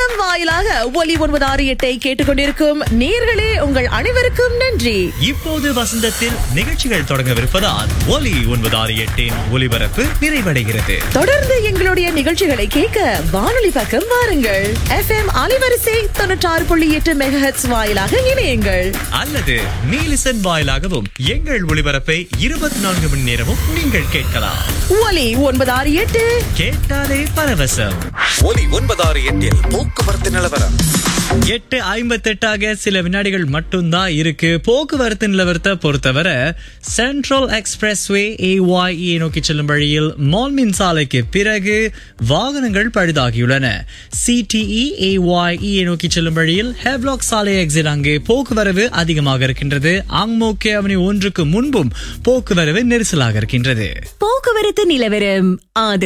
வசந்தம் வாயிலாக ஒலி ஒன்பது ஆறு எட்டை கேட்டுக்கொண்டிருக்கும் நேர்களே உங்கள் அனைவருக்கும் நன்றி இப்போது வசந்தத்தில் நிகழ்ச்சிகள் தொடங்கவிருப்பதால் ஒலி ஒன்பது ஆறு எட்டின் ஒலிபரப்பு நிறைவடைகிறது தொடர்ந்து எங்களுடைய நிகழ்ச்சிகளை கேட்க வானொலி பக்கம் வாருங்கள் எஃப்எம் அலைவரிசை தொண்ணூற்றாறு புள்ளி எட்டு மெகஹெட்ஸ் வாயிலாக இணையுங்கள் அல்லது நீலிசன் வாயிலாகவும் எங்கள் ஒளிபரப்பை இருபத்தி நான்கு மணி நேரமும் நீங்கள் கேட்கலாம் ஒலி ஒன்பது ஆறு எட்டு கேட்டாலே பரவசம் ஒலி ஒன்பதாறு எட்டில் போக்குவரத்து நிலவரம் எட்டு ஐம்பத்தெட்டாக சில வினாடிகள் மட்டும்தான் இருக்கு போக்குவரத்து நிலவரத்தை பொறுத்தவரை சென்ட்ரல் எக்ஸ்பிரஸ்வே ஏஒய்இ நோக்கி செல்லும் வழியில் மால்மின் சாலைக்கு பிறகு வாகனங்கள் பழுதாகியுள்ளன சிடிஇ ஏஒய்இ நோக்கி செல்லும் வழியில் ஹெவ்லாக் சாலை எக்ஸிட் அங்கு போக்குவரவு அதிகமாக இருக்கின்றது அங்மோக்கே அவனி ஒன்றுக்கு முன்பும் போக்குவரவு நெரிசலாக இருக்கின்றது போக்குவரத்து நிலவரம் ஆதரவு